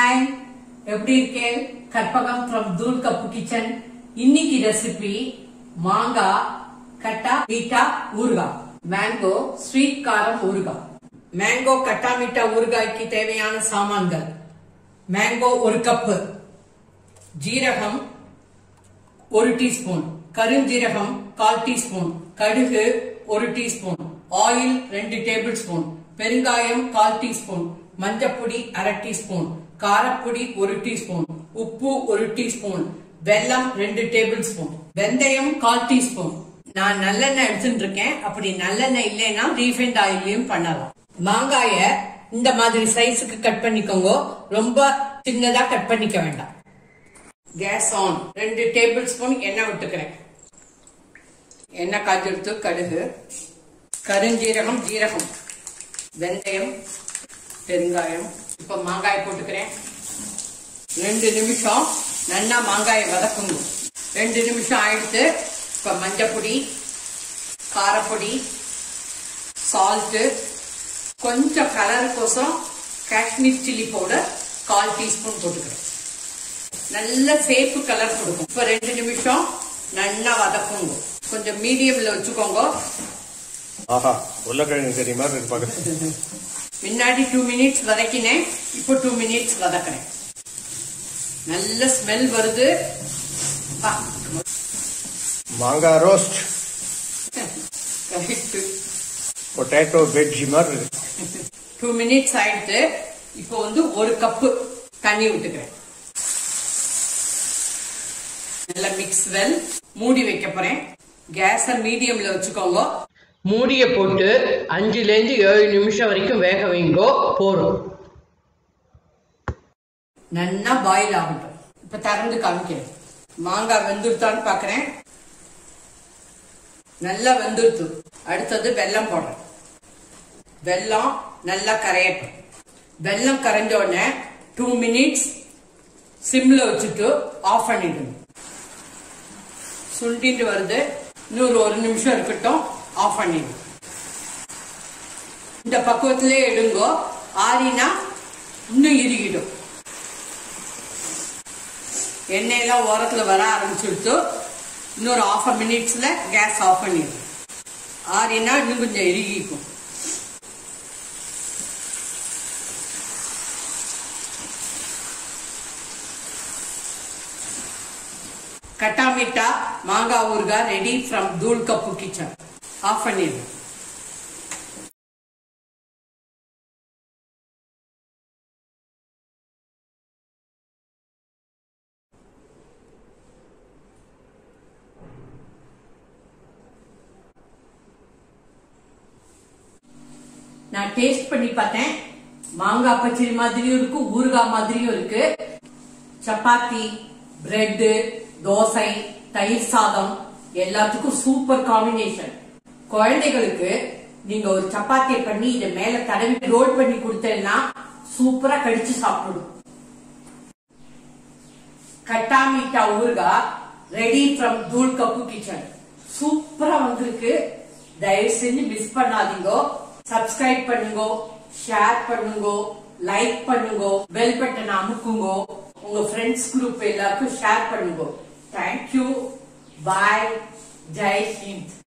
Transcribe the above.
Hi எப்படி இருக்கேன் Karpagam from Thool Kappu kitchen இன்னைக்கு ரெசிபி மாங்காய் கட்டா மீட்டா ஊறுகாய் மேங்கோ ஸ்வீட் காரம் ஊறுகாய் மேங்கோ கட்டா மீட்டா ஊறுகாய்க்கு தேவையான சாமான்கள் மேங்கோ ஒரு கப்பு ஜீரகம் ஒரு டீஸ்பூன் கருஞ்சீரகம் கால் டீஸ்பூன் கடுகு ஒரு டீஸ்பூன் ஆயில் ரெண்டு டேபிள் ஸ்பூன் பெருங்காயம் கால் டீஸ்பூன் மஞ்சப்பொடி அரை டீஸ்பூன் காரப்பொடி ஒரு டீஸ்பூன் உப்பு ஒரு டீஸ்பூன் வெல்லம் ரெண்டு டேபிள் ஸ்பூன் வெந்தயம் கால் டீஸ்பூன் நான் நல்லெண்ணெய் எடுத்துட்டு இருக்கேன் அப்படி நல்லெண்ணெய் இல்லைன்னா ரீஃபைண்ட் ஆயிலையும் பண்ணலாம் மாங்காய இந்த மாதிரி சைஸுக்கு கட் பண்ணிக்கோங்க ரொம்ப சின்னதா கட் பண்ணிக்க வேண்டாம் கேஸ் ஆன் ரெண்டு டேபிள் ஸ்பூன் எண்ணெய் விட்டுக்கிறேன் எண்ணெய் காய்ச்செடுத்து கடுகு கருஞ்சீரகம் ஜீரகம் வெந்தயம் பெருங்காயம் இப்ப மாங்காய் போட்டுக்கிறேன் ரெண்டு நிமிஷம் நல்லா மாங்காயை வதக்குங்க ரெண்டு நிமிஷம் ஆயிடுத்து இப்ப மஞ்சப்பொடி காரப்பொடி சால்ட்டு கொஞ்சம் கலருக்கோசம் காஷ்மீர் சில்லி பவுடர் கால் டீஸ்பூன் போட்டுக்கிறேன் நல்ல சேப்பு கலர் கொடுக்கும் இப்ப ரெண்டு நிமிஷம் நல்லா வதக்குங்க கொஞ்சம் மீடியம்ல வச்சுக்கோங்க ஆஹா உருளைக்கிழங்கு கறி மாதிரி இருக்கு பார்க்க முன்னாடி டூ மினிட்ஸ் வதக்கினேன் இப்போ டூ மினிட்ஸ் வதக்குறேன் நல்ல ஸ்மெல் வருது பா, மாங்காய் ரோஸ்ட் correct. பொட்டேட்டோ வெஜ்ஜி மாதிரி இருக்கு டூ மினிட்ஸ் ஆயிடுத்து இப்போ வந்து ஒரு கப்பு தண்ணி விட்டுக்கிறேன் நல்ல மிக்ஸ் வெல் மூடி வைக்க போறேன் கேஸ மீடியம்ல வச்சுக்கோங்க மூடிய போட்டு அஞ்சுல இருந்து ஏழு நிமிஷம் வரைக்கும் வேக வைங்கோ போறோம் நல்லா பாயில் ஆகட்டும் இப்ப திறந்து காமிக்கிறேன் மாங்காய் வெந்துருத்தான்னு பாக்குறேன் நல்லா வெந்துருத்து அடுத்தது வெல்லம் போடுறேன் வெல்லம் நல்லா கரையட்டும் வெல்லம் கரைஞ்ச உடனே டூ மினிட்ஸ் சிம்ல வச்சுட்டு ஆஃப் பண்ணிடணும் சுண்டிட்டு வருது இன்னொரு ஒரு நிமிஷம் இருக்கட்டும் ஆஃப் பண்ணிடும் இந்த பக்குவத்திலே எடுங்கோ ஆறினா இன்னும் இறுகிடும் எண்ணெயெல்லாம் ஓரத்துல வர ஆரம்பிச்சுடுத்து இன்னொரு ஆஃப் அ மினிட்ஸ்ல கேஸ் ஆஃப் பண்ணிடும் ஆறினா இன்னும் கொஞ்சம் இறுகிக்கும் கட்டா மீட்டா மாங்காய் ஊறுகாய் ready from Thool Kappu kitchen off பண்ணிடு நான் டேஸ்ட் பண்ணி பார்த்தேன் மாங்காய் பச்சடி மாதிரியும் இருக்கு ஊறுகாய் மாதிரியும் இருக்கு சப்பாத்தி பிரெட் தோசை தயிர் சாதம் எல்லாத்துக்கும் சூப்பர் காம்பினேஷன் குழந்தைகளுக்கு நீங்க ஒரு சப்பாத்தியை பண்ணி இதை மேல தடவி ரோல் பண்ணி கொடுத்தேன்னா சூப்பரா கடிச்சு சாப்பிடும் கட்டா மீட்டா ஊறுகாய் ready from Thool Kappu kitchen சூப்பரா வந்திருக்கு தயவு செஞ்சு மிஸ் பண்ணாதீங்க சப்ஸ்கிரைப் பண்ணுங்க ஷேர் பண்ணுங்க லைக் பண்ணுங்க பெல் பட்டன் அமுக்குங்க உங்க ஃப்ரெண்ட்ஸ் குரூப் எல்லாருக்கும் ஷேர் பண்ணுங்க தேங்க்யூ பாய் ஜெய் ஹிந்த்